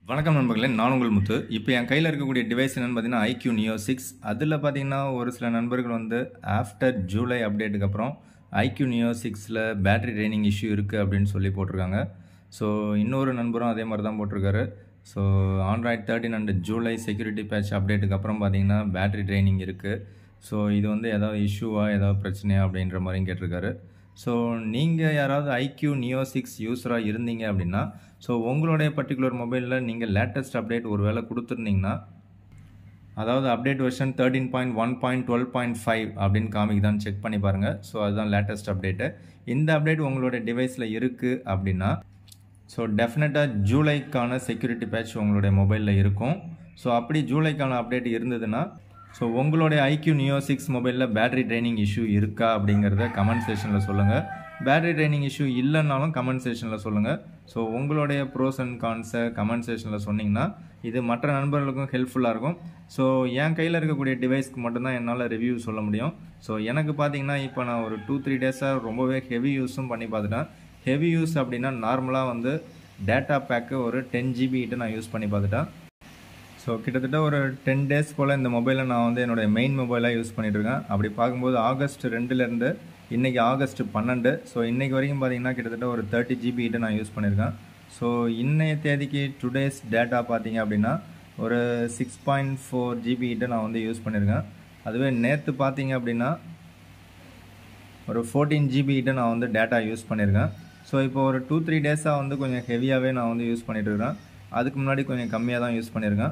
வணக்கம் நண்பர்களே நான் உங்கள் முத்து இப்போ என் கையில் இருக்கக்கூடிய டிவைஸ் என்னென்னு பார்த்தீங்கன்னா ஐக்யூ நியோ சிக்ஸ் அதில் பார்த்தீங்கன்னா ஒரு சில நண்பர்கள் வந்து ஆஃப்டர் ஜூலை அப்டேட்டுக்கு அப்புறம் ஐக்யூ நியோ சிக்ஸில் பேட்டரி ட்ரைனிங் இஷ்யூ இருக்குது அப்படின்னு சொல்லி போட்டிருக்காங்க ஸோ இன்னொரு நண்பரும் அதே மாதிரி தான் போட்டிருக்காரு so Android thirteen and July security patch அப்டேட்டுக்கு அப்புறம் பார்த்தீங்கன்னா பேட்டரி ட்ரைனிங் இருக்குது ஸோ இது வந்து ஏதாவது இஷ்யூவா ஏதாவது பிரச்சனையா அப்படின்ற மாதிரியும் கேட்டிருக்காரு ஸோ நீங்கள் யாராவது ஐக்யூ நியோ சிக்ஸ் யூஸராக இருந்தீங்க அப்படின்னா ஸோ உங்களுடைய பர்டிகுலர் மொபைலில் நீங்கள் லேட்டஸ்ட் அப்டேட் ஒரு வேளை கொடுத்துருந்தீங்கன்னா அதாவது update version thirteen point one point twelve point five அப்படின்னு காமிக்குதான்னு செக் பண்ணி பாருங்கள் ஸோ அதுதான் லேட்டஸ்ட் அப்டேட்டு இந்த அப்டேட் உங்களுடைய டிவைஸில் இருக்குது அப்படின்னா ஸோ டெஃபினட்டாக ஜூலைக்கான செக்யூரிட்டி பேட்ச் உங்களுடைய மொபைலில் இருக்கும் ஸோ அப்படி ஜூலைக்கான அப்டேட் இருந்ததுன்னா ஸோ உங்களுடைய ஐக்யூ நியோ சிக்ஸ் மொபைலில் பேட்டரி ட்ரைனிங் இஷ்யூ இருக்கா அப்படிங்கிறத கமெண்ட் செஷனில் சொல்லுங்கள் பேட்டரி ட்ரைனிங் இஷ்யூ இல்லைன்னாலும் கமெண்ட் செஷனில் சொல்லுங்கள் ஸோ உங்களுடைய ப்ரோஸ் அண்ட் கான்ஸை கமெண்ட் செஷனில் சொன்னீங்கன்னா இது மற்ற நண்பர்களுக்கும் ஹெல்ப்ஃபுல்லாக இருக்கும் ஸோ என் கையில் இருக்கக்கூடிய டிவைஸ்க்கு மட்டும்தான் என்னால் ரிவ்யூ சொல்ல முடியும் ஸோ எனக்கு பார்த்தீங்கன்னா இப்போ நான் ஒரு டூ த்ரீ டேஸாக ரொம்பவே ஹெவி யூஸும் பண்ணி பார்த்துட்டேன் ஹெவி யூஸ் அப்படின்னா நார்மலாக வந்து டேட்டா பேக்கு ஒரு டென் ஜிபி கிட்ட நான் யூஸ் பண்ணி பார்த்துட்டேன் ஸோ கிட்டத்தட்ட ஒரு டென் டேஸ் போல் இந்த மொபைலை நான் வந்து என்னுடைய மெயின் மொபைலாக யூஸ் பண்ணிட்டு இருக்கேன் அப்படி பார்க்கும்போது ஆகஸ்ட் ரெண்டுலேருந்து இன்றைக்கி ஆகஸ்ட் பன்னெண்டு ஸோ இன்றைக்கி வரைக்கும் பார்த்தீங்கன்னா கிட்டத்தட்ட ஒரு தேர்ட்டி ஜிபி கிட்ட நான் யூஸ் பண்ணியிருக்கேன் ஸோ இன்னைய தேதிக்கு டுடேஸ் டேட்டா பார்த்தீங்க அப்படின்னா ஒரு சிக்ஸ் பாயிண்ட் ஃபோர் ஜிபி கிட்ட நான் வந்து யூஸ் பண்ணியிருக்கேன் அதுவே நேற்று பார்த்தீங்க அப்படின்னா ஒரு ஃபோர்டீன் ஜிபி கிட்ட நான் வந்து டேட்டா யூஸ் பண்ணியிருக்கேன் ஸோ இப்போ ஒரு டூ த்ரீ டேஸாக வந்து கொஞ்சம் ஹெவியாகவே நான் வந்து யூஸ் பண்ணிட்டு இருக்கேன் அதுக்கு முன்னாடி கொஞ்சம் கம்மியாக தான் யூஸ் பண்ணியிருக்கேன்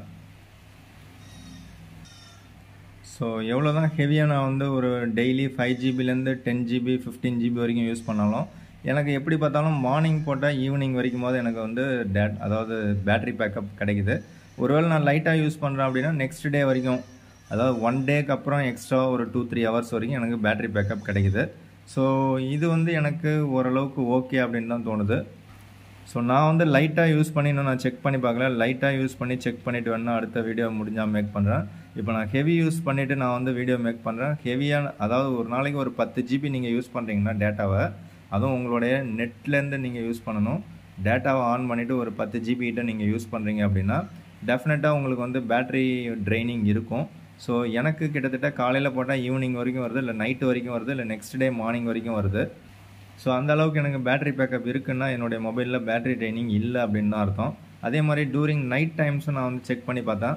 ஸோ எவ்வளோ தான் ஹெவியாக நான் வந்து ஒரு டெய்லி ஃபைவ் ஜிபிலேருந்து டென் ஜிபி ஃபிஃப்டீன் ஜிபி வரைக்கும் யூஸ் பண்ணாலும் எனக்கு எப்படி பார்த்தாலும் மார்னிங் போட்டால் ஈவினிங் வரைக்கும் போது எனக்கு வந்து டேட் அதாவது பேட்டரி பேக்கப் கிடைக்குது ஒருவேளை நான் லைட்டாக யூஸ் பண்ணுறேன் அப்படின்னா நெக்ஸ்ட் டே வரைக்கும் அதாவது ஒன் டேக்கு அப்புறம் எக்ஸ்ட்ரா ஒரு டூ த்ரீ ஹவர்ஸ் வரைக்கும் எனக்கு பேட்டரி பேக்கப் கிடைக்குது ஸோ இது வந்து எனக்கு ஓரளவுக்கு ஓகே அப்படின்னு தான் தோணுது ஸோ நான் வந்து லைட்டாக யூஸ் பண்ணி இன்னும் நான் செக் பண்ணி பார்க்கல லைட்டாக யூஸ் பண்ணி செக் பண்ணிவிட்டு வேணா அடுத்த வீடியோ முடிஞ்சால் மேக் பண்ணுறேன் இப்போ நான் ஹெவி யூஸ் பண்ணிவிட்டு நான் வந்து வீடியோ மேக் பண்ணுறேன் ஹெவியான அதாவது ஒரு நாளைக்கு ஒரு பத்து ஜிபி நீங்கள் யூஸ் பண்ணுறீங்கன்னா டேட்டாவை அதுவும் உங்களுடைய நெட்லேருந்து நீங்கள் யூஸ் பண்ணணும் டேட்டாவை ஆன் பண்ணிவிட்டு ஒரு பத்து ஜிபி கிட்ட நீங்கள் யூஸ் பண்ணுறீங்க அப்படின்னா டெஃபினட்டாக உங்களுக்கு வந்து பேட்ரி ட்ரைனிங் இருக்கும் ஸோ எனக்கு கிட்டத்தட்ட காலையில் போட்டால் ஈவினிங் வரைக்கும் வருது இல்லை நைட்டு வரைக்கும் வருது இல்லை நெக்ஸ்ட் டே மார்னிங் வரைக்கும் வருது ஸோ அந்த அளவுக்கு எனக்கு பேட்டரி பேக்கப் இருக்குன்னா என்னுடைய மொபைலில் பேட்டரி ட்ரைனிங் இல்லை அப்படின்னு தான் அர்த்தம் அதே மாதிரி டூரிங் நைட் டைம்ஸும் நான் வந்து செக் பண்ணி பார்த்தேன்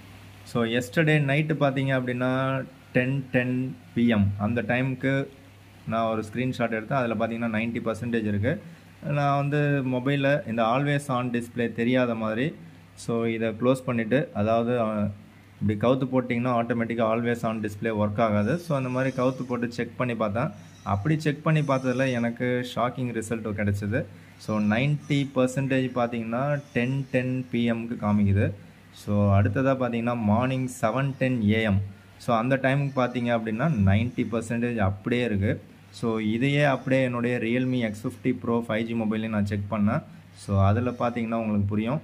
ஸோ எஸ்டர்டே நைட்டு பார்த்தீங்க அப்படின்னா டென் டென் பிஎம் அந்த டைமுக்கு நான் ஒரு ஸ்க்ரீன்ஷாட் எடுத்தேன் அதில் பார்த்தீங்கன்னா நைன்ட்டி பர்சன்டேஜ் இருக்குது நான் வந்து மொபைலில் இந்த ஆல்வேஸ் ஆன் டிஸ்பிளே தெரியாத மாதிரி ஸோ இதை க்ளோஸ் பண்ணிவிட்டு அதாவது இப்படி கவுத்து போட்டிங்கன்னா ஆட்டோமேட்டிக்காக ஆல்வேஸ் ஆன் டிஸ்பிளே ஒர்க் ஆகாது ஸோ அந்த மாதிரி கவுத்து போட்டு செக் பண்ணி பார்த்தேன் அப்படி செக் பண்ணி பார்த்ததில் எனக்கு ஷாக்கிங் ரிசல்ட் கிடச்சிது ஸோ நைன்ட்டி பர்சன்டேஜ் பார்த்தீங்கன்னா டென் டென் பிஎம்க்கு காமிக்குது ஸோ அடுத்ததாக பார்த்தீங்கன்னா morning seven ten AM so அந்த டைமுக்கு பார்த்தீங்க அப்படின்னா நைன்ட்டி பர்சன்டேஜ் அப்படியே இருக்குது ஸோ இதையே அப்படியே என்னுடைய Realme X fifty pro five G மொபைலையும் நான் செக் பண்ணேன் ஸோ அதில் பார்த்தீங்கன்னா உங்களுக்கு புரியும்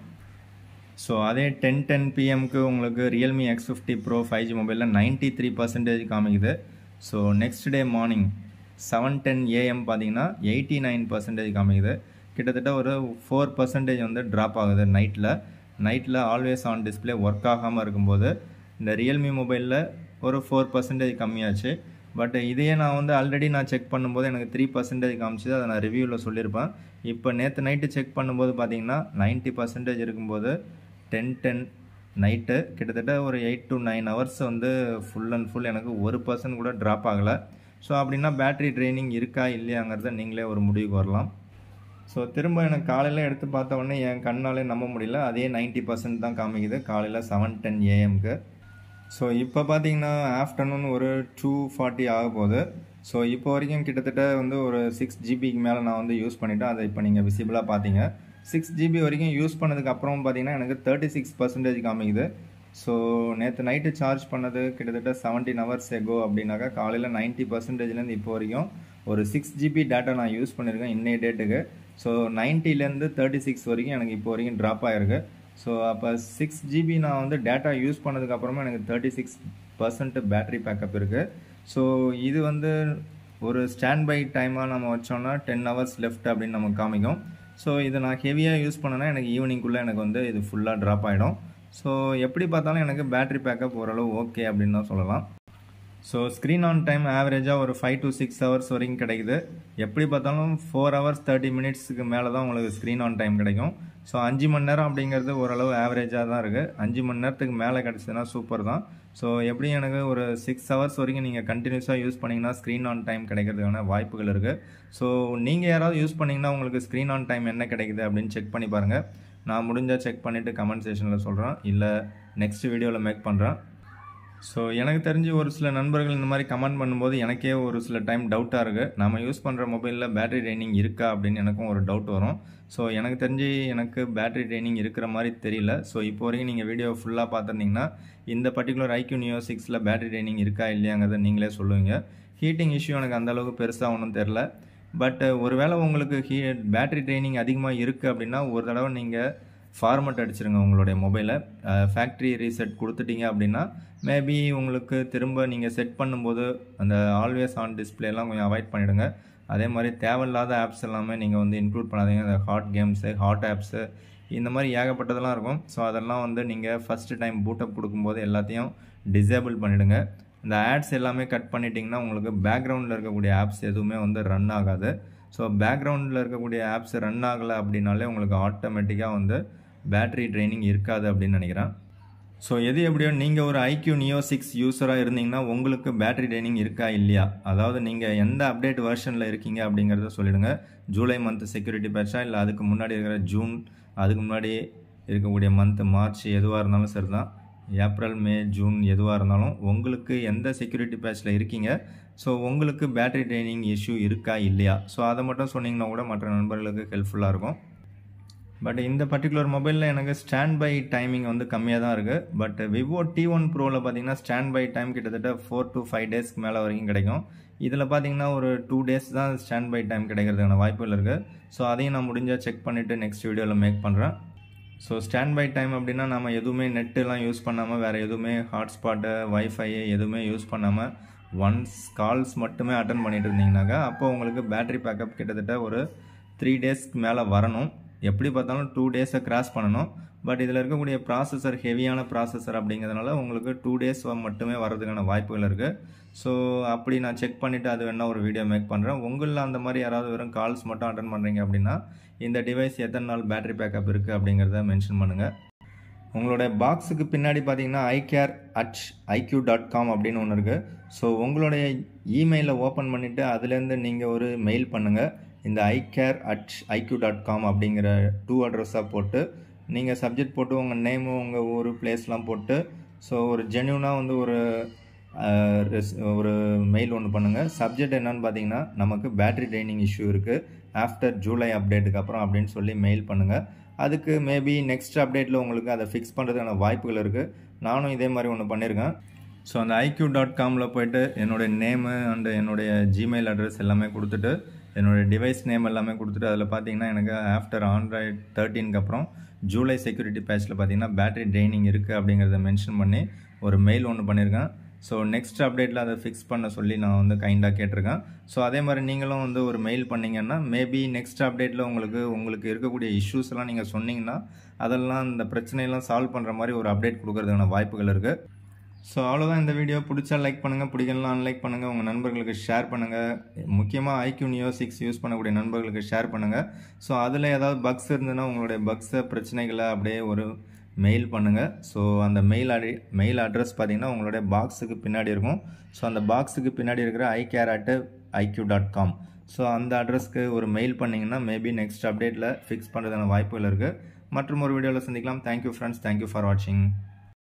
ஸோ அதே டென் டென் பிஎம்க்கு உங்களுக்கு Realme X fifty pro five G மொபைலில் நைன்ட்டி த்ரீ பர்சன்டேஜ் காமிக்குது so next day morning seven ten AM பார்த்தீங்கன்னா எயிட்டி நைன் பர்சன்டேஜ் காமிக்குது கிட்டத்தட்ட ஒரு ஃபோர் பர்சன்டேஜ் வந்து ட்ராப் ஆகுது நைட்டில் நைட்டில் ஆல்வேஸ் ஆன் டிஸ்பிளே ஒர்க் ஆகாமல் இருக்கும்போது இந்த ரியல்மி மொபைலில் ஒரு ஃபோர் பர்சன்டேஜ் கம்மியாச்சு பட் இதையே நான் வந்து ஆல்ரெடி நான் செக் பண்ணும்போது எனக்கு த்ரீ பர்சன்டேஜ் காமிச்சது அதை நான் ரிவ்யூவில் சொல்லியிருப்பேன் இப்போ நேற்று நைட்டு செக் பண்ணும்போது பார்த்தீங்கன்னா நைன்ட்டி பர்சன்டேஜ் இருக்கும்போது டென் டென் நைட்டு கிட்டத்தட்ட ஒரு எயிட் டு நைன் ஹவர்ஸ் வந்து ஃபுல் அண்ட் ஃபுல் எனக்கு ஒரு பர்சன்ட் கூட ட்ராப் ஆகலை ஸோ அப்படின்னா பேட்ரி ட்ரைனிங் இருக்கா இல்லையாங்கிறத நீங்களே ஒரு முடிவுக்கு வரலாம் ஸோ திரும்ப எனக்கு காலையில் எடுத்து பார்த்த உடனே என் கண்ணாலே நம்ப முடியல அதே நைன்ட்டி பர்சன்ட் தான் காமிக்குது காலையில் செவன் டென் ஏஎம்க்கு ஸோ இப்போ பார்த்தீங்கன்னா ஆஃப்டர்நூன் ஒரு டூ ஃபார்ட்டி ஆக போகுது ஸோ இப்போ வரைக்கும் கிட்டத்தட்ட வந்து ஒரு சிக்ஸ் ஜிபிக்கு மேலே நான் வந்து யூஸ் பண்ணிவிட்டேன் அதை இப்போ நீங்கள் விசிபிளாக பார்த்தீங்க சிக்ஸ் ஜிபி வரைக்கும் யூஸ் பண்ணதுக்கு அப்புறம் பார்த்தீங்கன்னா எனக்கு தேர்ட்டி சிக்ஸ் பர்சன்டேஜ் காமிக்குது ஸோ நேற்று நைட்டு சார்ஜ் பண்ணது கிட்டத்தட்ட செவன்டீன் ஹவர்ஸ் எகோ அப்படின்னாக்கா காலையில் நைன்ட்டி பர்சன்டேஜ்லேருந்து இப்போ வரைக்கும் ஒரு சிக்ஸ் ஜிபி டேட்டா நான் யூஸ் பண்ணியிருக்கேன் இன்னைய டேட்டுக்கு ஸோ நைன்ட்டிலேருந்து தேர்ட்டி சிக்ஸ் வரைக்கும் எனக்கு இப்போ வரைக்கும் ட்ராப் ஆகிருக்கு ஸோ அப்போ சிக்ஸ் ஜிபி நான் வந்து டேட்டா யூஸ் பண்ணதுக்கப்புறமா எனக்கு thirty six percent battery backup இருக்குது ஸோ இது வந்து ஒரு ஸ்டாண்ட் பை டைமாக நம்ம வச்சோம்னா டென் ஹவர்ஸ் லெஃப்ட் அப்படின்னு நமக்கு காமிக்கும் ஸோ இதை நான் ஹெவியாக யூஸ் பண்ணேன்னா எனக்கு ஈவினிங்குள்ளே எனக்கு வந்து இது ஃபுல்லாக ட்ராப் ஆகிடும் ஸோ எப்படி பார்த்தாலும் எனக்கு பேட்டரி பேக்கப் ஓரளவு ஓகே அப்படின்னு தான் சொல்லலாம் ஸோ ஸ்க்ரீன் ஆன் டைம் ஆவரேஜாக ஒரு ஃபைவ் டு சிக்ஸ் ஹவர்ஸ் வரைக்கும் கிடைக்குது எப்படி பார்த்தாலும் ஃபோர் ஹவர்ஸ் தேர்ட்டி மினிட்ஸுக்கு மேலே தான் உங்களுக்கு ஸ்க்ரீன் ஆன் டைம் கிடைக்கும் ஸோ அஞ்சு மணி நேரம் அப்படிங்கிறது ஓரளவு ஆவரேஜாக தான் இருக்குது அஞ்சு மணி நேரத்துக்கு மேலே கிடச்சதுன்னா சூப்பர் தான் ஸோ எப்படி எனக்கு ஒரு சிக்ஸ் ஹவர்ஸ் வரைக்கும் நீங்கள் கண்டினியூஸாக யூஸ் பண்ணிங்கன்னா ஸ்க்ரீன் ஆன் டைம் கிடைக்கிறதுக்கான வாய்ப்புகள் இருக்குது ஸோ நீங்கள் யாராவது யூஸ் பண்ணிங்கன்னா உங்களுக்கு ஸ்க்ரீன் ஆன் டைம் என்ன கிடைக்குது அப்படின்னு செக் பண்ணி பாருங்கள் நான் முடிஞ்சால் செக் பண்ணிவிட்டு கமெண்ட் செஷனில் சொல்கிறேன் இல்லை நெக்ஸ்ட் வீடியோவில் மேக் பண்ணுறேன் ஸோ எனக்கு தெரிஞ்சு ஒரு சில நண்பர்கள் இந்த மாதிரி கமெண்ட் பண்ணும்போது எனக்கே ஒரு சில டைம் டவுட்டாக இருக்குது நம்ம யூஸ் பண்ணுற மொபைலில் பேட்டரி ட்ரைனிங் இருக்கா அப்படின்னு எனக்கும் ஒரு டவுட் வரும் ஸோ எனக்கு தெரிஞ்சு எனக்கு பேட்டரி ட்ரைனிங் இருக்கிற மாதிரி தெரியல ஸோ இப்போ வரைக்கும் நீங்கள் வீடியோ ஃபுல்லாக பார்த்துருந்தீங்கன்னா இந்த பர்டிகுலர் ஐக்யூ நியோ சிக்ஸில் பேட்டரி ட்ரைனிங் இருக்கா இல்லையாங்கிறத நீங்களே சொல்லுவீங்க ஹீட்டிங் இஷ்யூ எனக்கு அந்தளவுக்கு பெருசாக ஒன்றும் தெரில பட் ஒருவேளை உங்களுக்கு ஹீ பேட்டரி ட்ரைனிங் அதிகமாக இருக்குது அப்படின்னா ஒரு தடவை நீங்கள் ஃபார்மட் அடிச்சிருங்க உங்களுடைய மொபைலை ஃபேக்ட்ரி ரீசெட் கொடுத்துட்டீங்க அப்படின்னா மேபி உங்களுக்கு திரும்ப நீங்கள் செட் பண்ணும்போது அந்த ஆல்வேஸ் ஆன் டிஸ்பிளேலாம் கொஞ்சம் அவாய்ட் பண்ணிவிடுங்க அதே மாதிரி தேவையில்லாத ஆப்ஸ் எல்லாமே நீங்கள் வந்து இன்க்ளூட் பண்ணாதீங்க இந்த ஹாட் கேம்ஸு ஹாட் ஆப்ஸு இந்த மாதிரி ஏகப்பட்டதெல்லாம் இருக்கும் ஸோ அதெல்லாம் வந்து நீங்கள் ஃபஸ்ட்டு டைம் பூட்டப் கொடுக்கும்போது எல்லாத்தையும் டிசேபிள் பண்ணிவிடுங்க இந்த ஆட்ஸ் எல்லாமே கட் பண்ணிட்டீங்கன்னா உங்களுக்கு பேக்ரவுண்டில் இருக்கக்கூடிய ஆப்ஸ் எதுவுமே வந்து ரன் ஆகாது ஸோ பேக்ரவுண்டில் இருக்கக்கூடிய ஆப்ஸ் ரன் ஆகலை அப்படின்னாலே உங்களுக்கு ஆட்டோமேட்டிக்காக வந்து பேட்டரி ட்ரைனிங் இருக்காது அப்படின்னு நினைக்கிறேன் ஸோ எது எப்படியோ நீங்கள் ஒரு ஐக்யூ நியோ சிக்ஸ் யூஸராக இருந்தீங்கன்னா உங்களுக்கு பேட்டரி ட்ரைனிங் இருக்கா இல்லையா அதாவது நீங்கள் எந்த அப்டேட் வெர்ஷனில் இருக்கீங்க அப்படிங்கிறத சொல்லிடுங்க ஜூலை மந்த் செக்யூரிட்டி பேட்சா இல்லை அதுக்கு முன்னாடி இருக்கிற ஜூன் அதுக்கு முன்னாடி இருக்கக்கூடிய மந்த் மார்ச் எதுவாக இருந்தாலும் சரி தான் ஏப்ரல் மே ஜூன் எதுவாக இருந்தாலும் உங்களுக்கு எந்த செக்யூரிட்டி பேட்சில் இருக்கீங்க ஸோ உங்களுக்கு பேட்டரி ட்ரைனிங் இஷ்யூ இருக்கா இல்லையா ஸோ அதை மட்டும் சொன்னீங்கன்னா கூட மற்ற நண்பர்களுக்கு ஹெல்ப்ஃபுல்லாக இருக்கும் பட் இந்த பர்டிகுலர் மொபைலில் எனக்கு ஸ்டாண்ட் பை டைமிங் வந்து கம்மியாக தான் இருக்குது பட் விவோ டி ஒன் ப்ரோவில் பார்த்தீங்கன்னா ஸ்டாண்ட் பை டைம் கிட்டத்தட்ட ஃபோர் டு ஃபைவ் டேஸ்க்கு மேலே வரைக்கும் கிடைக்கும் இதில் பார்த்தீங்கன்னா ஒரு டூ டேஸ் தான் ஸ்டாண்ட் பை டைம் கிடைக்கிறதுக்கான வாய்ப்புகள் இருக்குது ஸோ அதையும் நான் முடிஞ்சால் செக் பண்ணிவிட்டு நெக்ஸ்ட் வீடியோவில் மேக் பண்ணுறேன் ஸோ ஸ்டாண்ட் பை டைம் அப்படின்னா நம்ம எதுவுமே நெட்டுலாம் யூஸ் பண்ணாமல் வேறு எதுவுமே ஹாட்ஸ்பாட்டு வைஃபை எதுவுமே யூஸ் பண்ணாமல் ஒன்ஸ் கால்ஸ் மட்டுமே அட்டன் பண்ணிட்டு இருந்தீங்கனாக்கா அப்போ உங்களுக்கு பேட்டரி பேக்கப் கிட்டத்தட்ட ஒரு த்ரீ டேஸ்க்கு மேலே வரணும் எப்படி பார்த்தாலும் டூ டேஸை கிராஸ் பண்ணணும் பட் இதில் இருக்கக்கூடிய ப்ராசஸர் ஹெவியான ப்ராசஸர் அப்படிங்கிறதுனால உங்களுக்கு டூ டேஸ் மட்டுமே வர்றதுக்கான வாய்ப்புகள் இருக்குது ஸோ அப்படி நான் செக் பண்ணிவிட்டு அது வேணால் ஒரு வீடியோ மேக் பண்ணுறேன் உங்களில் அந்த மாதிரி யாராவது வெறும் கால்ஸ் மட்டும் அட்டன் பண்ணுறீங்க அப்படின்னா இந்த டிவைஸ் எத்தனை நாள் பேட்டரி பேக்கப் இருக்குது அப்படிங்கிறத மென்ஷன் பண்ணுங்கள் உங்களோட பாக்ஸுக்கு பின்னாடி பார்த்தீங்கன்னா icare at iQOO dot com அப்படின்னு ஒன்று இருக்குது ஸோ உங்களுடைய இமெயிலை ஓப்பன் பண்ணிவிட்டு அதுலேருந்து நீங்கள் ஒரு மெயில் பண்ணுங்கள் இந்த icare at iQOO dot com அப்படிங்கிற டூ அட்ரஸாக போட்டு நீங்கள் சப்ஜெக்ட் போட்டு உங்கள் நேமு உங்கள் ஊர் பிளேஸ்லாம் போட்டு ஸோ ஒரு ஜென்யூனாக வந்து ஒரு ஒரு மெயில் ஒன்று பண்ணுங்கள் சப்ஜெக்ட் என்னன்னு பார்த்தீங்கன்னா நமக்கு பேட்டரி ட்ரைனிங் இஷ்யூ இருக்குது ஆஃப்டர் ஜூலை அப்டேட்டுக்கு அப்புறம் அப்படின்னு சொல்லி மெயில் பண்ணுங்கள் அதுக்கு மேபி நெக்ஸ்ட் அப்டேட்டில் உங்களுக்கு அதை ஃபிக்ஸ் பண்ணுறதுக்கான வாய்ப்புகள் இருக்குது நானும் இதே மாதிரி ஒன்று பண்ணியிருக்கேன் ஸோ அந்த ஐக்யூ டாட் காமில் போயிட்டு என்னுடைய நேமு அண்டு என்னுடைய ஜிமெயில் அட்ரஸ் எல்லாமே கொடுத்துட்டு என்னோடய டிவைஸ் நேம் எல்லாமே கொடுத்துட்டு அதில் பார்த்தீங்கன்னா எனக்கு ஆஃப்டர் ஆண்ட்ராய்ட் தேர்ட்டீனுக்கு அப்புறம் ஜூலை செக்யூரிட்டி பேட்சில் பார்த்தீங்கன்னா பேட்டரி ட்ரைனிங் இருக்குது அப்படிங்கிறத மென்ஷன் பண்ணி ஒரு மெயில் ஒன்று பண்ணியிருக்கேன் ஸோ நெக்ஸ்ட் அப்டேட்டில் அதை ஃபிக்ஸ் பண்ண சொல்லி நான் வந்து கைண்டாக கேட்டிருக்கேன் ஸோ அதே மாதிரி நீங்களும் வந்து ஒரு மெயில் பண்ணிங்கன்னா மேபி நெக்ஸ்ட் அப்டேட்டில் உங்களுக்கு உங்களுக்கு இருக்கக்கூடிய இஷ்யூஸ் எல்லாம் நீங்கள் சொன்னீங்கன்னா அதெல்லாம் இந்த பிரச்சனையெல்லாம் சால்வ் பண்ணுற மாதிரி ஒரு அப்டேட் கொடுக்கறதுக்கான வாய்ப்புகள் இருக்குது ஸோ அவ்வளோதான் இந்த வீடியோ பிடிச்சா லைக் பண்ணுங்கள் பிடிக்கலாம் அன்லைக் பண்ணுங்கள் உங்கள் நண்பர்களுக்கு ஷேர் பண்ணுங்கள் முக்கியமாக ஐக்யூ நியோ சிக்ஸ் யூஸ் பண்ணக்கூடிய நண்பர்களுக்கு ஷேர் பண்ணுங்கள் ஸோ அதில் ஏதாவது பக்ஸ் இருந்ததுன்னா உங்களுடைய பக்ஸை பிரச்சனைகளை அப்படியே ஒரு மெயில் பண்ணுங்கள் ஸோ அந்த மெயில் அடி மெயில் அட்ரஸ் பார்த்தீங்கன்னா உங்களுடைய பாக்ஸுக்கு பின்னாடி இருக்கும் ஸோ அந்த பாக்ஸுக்கு பின்னாடி இருக்கிற I care at iQOO dot com so அந்த அட்ரஸ்க்கு ஒரு மெயில் பண்ணிங்கன்னா மேபி நெக்ஸ்ட் அப்டேட்டில் ஃபிக்ஸ் பண்ணுறதுக்கான வாய்ப்புகள் இருக்குது மற்றும் ஒரு வீடியோவில் சந்திக்கலாம் தேங்க்யூ ஃப்ரெண்ட்ஸ் தேங்க்யூ ஃபார் வாட்சிங்